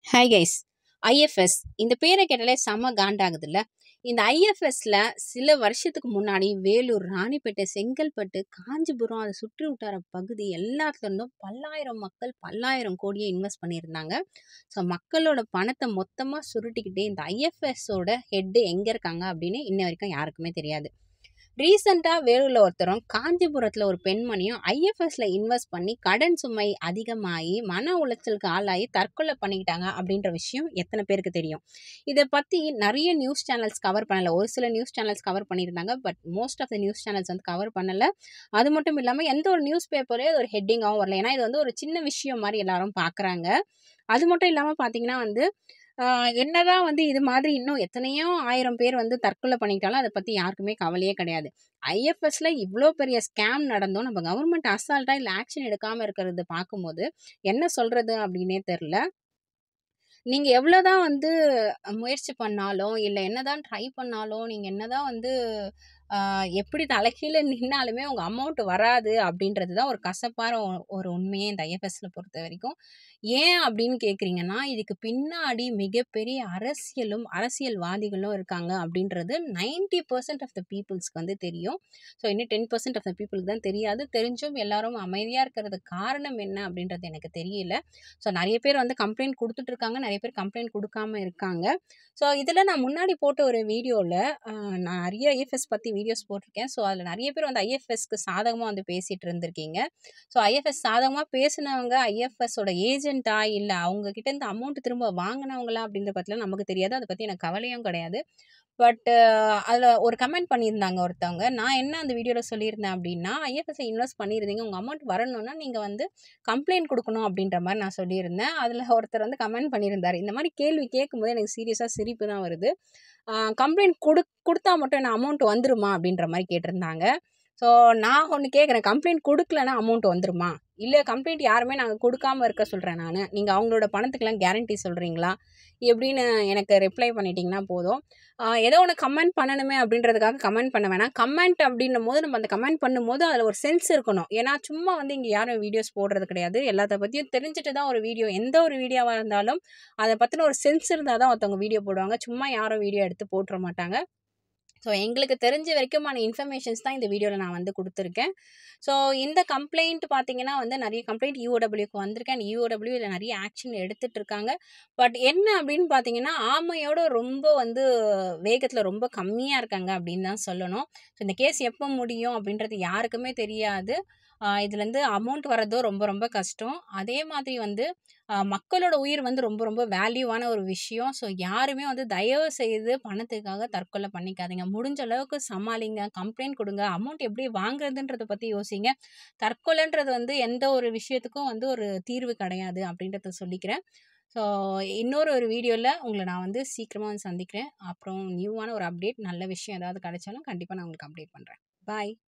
hi guys IFS இந்த பேரை கேட்டாலே செம காண்டாகுதுல்ல இந்த ஐஎஃப்எஸ்ல சில வருஷத்துக்கு முன்னாடி வேலூர் ராணிப்பேட்டை செங்கல்பட்டு காஞ்சிபுரம் அதை சுற்றி வட்டார பகுதி எல்லாத்துல இருந்தும் பல்லாயிரம் மக்கள் பல்லாயிரம் கோடியை இன்வெஸ்ட் பண்ணியிருந்தாங்க ஸோ மக்களோட பணத்தை மொத்தமாக சுருட்டிக்கிட்டே இந்த ஐஎஃப்எஸோட ஹெட்டு எங்கே இருக்காங்க அப்படின்னு இன்ன வரைக்கும் யாருக்குமே தெரியாது ரீசெண்டாக வேலூரில் ஒருத்தரும் காஞ்சிபுரத்தில் ஒரு பெண்மணியும் ஐஎஃப்எஸ்ல இன்வெஸ்ட் பண்ணி கடன் சுமை அதிகமாகி மன உளைச்சலுக்கு ஆளாகி தற்கொலை பண்ணிக்கிட்டாங்க அப்படின்ற விஷயம் எத்தனை பேருக்கு தெரியும் இதை பற்றி நிறைய நியூஸ் சேனல்ஸ் கவர் பண்ணலை ஒரு சில நியூஸ் சேனல்ஸ் கவர் பண்ணியிருந்தாங்க but most of the news channels வந்து கவர் பண்ணலை அது மட்டும் இல்லாமல் எந்த ஒரு நியூஸ் பேப்பரே அது ஒரு ஹெட்டிங்காகவும் வரல ஏன்னா இது வந்து ஒரு சின்ன விஷயம் மாதிரி எல்லாரும் பார்க்குறாங்க அது மட்டும் இல்லாமல் பார்த்தீங்கன்னா வந்து ஆஹ் என்னதான் வந்து இது மாதிரி இன்னும் எத்தனையோ ஆயிரம் பேர் வந்து தற்கொலை பண்ணிக்கிட்டாலும் அதை பற்றி யாருக்குமே கவலையே கிடையாது ஐஎஃப்எஸ்ல இவ்வளோ பெரிய ஸ்கேம் நடந்தும் நம்ம கவர்மெண்ட் அசால்ட்டாக இல்லை ஆக்ஷன் எடுக்காமல் இருக்கிறது பார்க்கும்போது என்ன சொல்கிறது அப்படின்னே தெரில நீங்கள் எவ்வளோதான் வந்து முயற்சி பண்ணாலும் இல்லை என்னதான் ட்ரை பண்ணாலும் நீங்கள் என்னதான் வந்து ஆஹ் எப்படி தலைகீழ நின்னாலுமே உங்கள் அமௌண்ட் வராது அப்படின்றது தான் ஒரு கசப்பான ஒ- ஒரு உண்மையே இந்த ஐஎஃப்எஸ்ல பொறுத்த வரைக்கும் ஏன் அப்படின்னு கேட்குறீங்கன்னா இதுக்கு பின்னாடி மிகப்பெரிய அரசியலும் அரசியல்வாதிகளும் இருக்காங்க அப்படின்றது நைன்டி பர்சன்ட் ஆஃப் த பீப்புள்ஸ்க்கு வந்து தெரியும் ஸோ இன்னும் டென் பர்சன்ட் ஆஃப் த பீப்புளுக்கு தான் தெரியாது தெரிஞ்சும் எல்லாரும் அமைதியாக இருக்கிறது காரணம் என்ன அப்படின்றது எனக்கு தெரியல ஸோ நிறைய பேர் வந்து கம்ப்ளைண்ட் கொடுத்துட்டு இருக்காங்க நிறைய பேர் கம்ப்ளைண்ட் கொடுக்காம இருக்காங்க ஸோ இதில் நான் முன்னாடி போட்ட ஒரு வீடியோவில் நான் நிறைய ஐஎஃப்எஸ் பற்றி வீடியோஸ் போட்டிருக்கேன் ஸோ அதில் நிறைய பேர் வந்து ஐஎஃப்எஸ்க்கு சாதகமாக வந்து பேசிகிட்டு இருந்திருக்கீங்க ஸோ ஐஎஃப்எஸ் சாதகமாக பேசினவங்க ஐஎஃப்எஸோட ஏஜென்ட்டா இல்லை அவங்க கிட்ட இருந்து அமௌண்ட் திரும்ப வாங்கினவங்களா அப்படின்ற பற்றிலாம் நமக்கு தெரியாது அதை பற்றி எனக்கு கவலையும் கிடையாது பட் அதில் ஒரு கமெண்ட் பண்ணியிருந்தாங்க ஒருத்தவங்க நான் என்ன அந்த வீடியோவில் சொல்லியிருந்தேன் அப்படின்னா ஐஎஃப்எஸ்ஐ இன்வெஸ்ட் பண்ணியிருந்தீங்க உங்கள் அமௌண்ட் வரணும்னா நீங்கள் வந்து கம்ப்ளைண்ட் கொடுக்கணும் அப்படின்ற மாதிரி நான் சொல்லியிருந்தேன் அதில் ஒருத்தர் வந்து கமெண்ட் பண்ணியிருந்தார் இந்த மாதிரி கேள்வி கேட்கும்போது எனக்கு சீரியஸாக சிரிப்பு தான் வருது கம்ப்ளைண்ட் கொடு கொடுத்தா மட்டும் என்ன அமௌண்ட் வந்துருமா அப்படின்ற மாதிரி கேட்டிருந்தாங்க ஸோ நான் ஒன்று கேட்குறேன் கம்ப்ளைண்ட் கொடுக்கலன்னா அமௌண்ட் வந்துருமா இல்லை கம்ப்ளைண்ட் யாருமே நாங்கள் கொடுக்காம இருக்க சொல்கிறேன் நான் நீங்கள் அவங்களோட பணத்துக்கெல்லாம் கேரண்டி சொல்கிறீங்களா எப்படின்னு எனக்கு ரிப்ளை பண்ணிட்டீங்கன்னா போதும் ஆஹ் ஏதோ ஒன்று கமெண்ட் பண்ணணுமே அப்படின்றதுக்காக கமெண்ட் பண்ண வேணாம் கமெண்ட் அப்படின்னும் போது நம்ம அந்த கமெண்ட் பண்ணும்போது அதில் ஒரு சென்ஸ் இருக்கணும் ஏன்னா சும்மா வந்து இங்கே யாரும் வீடியோஸ் போடுறது கிடையாது எல்லாத்த பற்றியும் தெரிஞ்சுட்டு தான் ஒரு வீடியோ எந்த ஒரு வீடியோவாக இருந்தாலும் அதை பற்றின ஒரு சென்ஸ் இருந்தால் தான் ஒருத்தவங்க வீடியோ போடுவாங்க சும்மா யாரும் வீடியோ எடுத்து போட்டுற மாட்டாங்க ஸோ எங்களுக்கு தெரிஞ்ச வரைக்குமான இன்ஃபர்மேஷன்ஸ் தான் இந்த வீடியோவில் நான் வந்து கொடுத்துருக்கேன் ஸோ இந்த கம்ப்ளைண்ட் பார்த்தீங்கன்னா வந்து நிறைய கம்ப்ளைண்ட் யூஓடபிள்யூக்கு வந்திருக்கேன் அண்ட் யூஓடபிள்யூ இதில் நிறைய ஆக்ஷன் எடுத்துட்டு இருக்காங்க பட் என்ன அப்படின்னு பார்த்தீங்கன்னா ஆமையோட ரொம்ப வந்து வேகத்தில் ரொம்ப கம்மியாக இருக்காங்க அப்படின்னு தான் சொல்லணும் ஸோ இந்த கேஸ் எப்போ முடியும் அப்படின்றது யாருக்குமே தெரியாது ஆஹ் இதுலேருந்து அமௌண்ட் வரதோ ரொம்ப ரொம்ப கஷ்டம் அதே மாதிரி வந்து ஆஹ் மக்களோட உயிர் வந்து ரொம்ப ரொம்ப வேல்யூவான ஒரு விஷயம் ஸோ யாருமே வந்து தயவு செய்து பணத்துக்காக தற்கொலை பண்ணிக்காதீங்க முடிஞ்ச அளவுக்கு சமாளிங்க கம்ப்ளைண்ட் கொடுங்க அமௌண்ட் எப்படி வாங்குறதுன்றத பற்றி யோசிங்க தற்கொலைன்றது வந்து எந்த ஒரு விஷயத்துக்கும் வந்து ஒரு தீர்வு கிடையாது அப்படின்றத சொல்லிக்கிறேன் ஸோ இன்னொரு ஒரு வீடியோவில் உங்களை நான் வந்து சீக்கிரமாக வந்து சந்திக்கிறேன் அப்புறம் நியூவான ஒரு அப்டேட் நல்ல விஷயம் ஏதாவது கிடைச்சாலும் கண்டிப்பாக நான் உங்களுக்கு அப்டேட் பண்ணுறேன் பாய்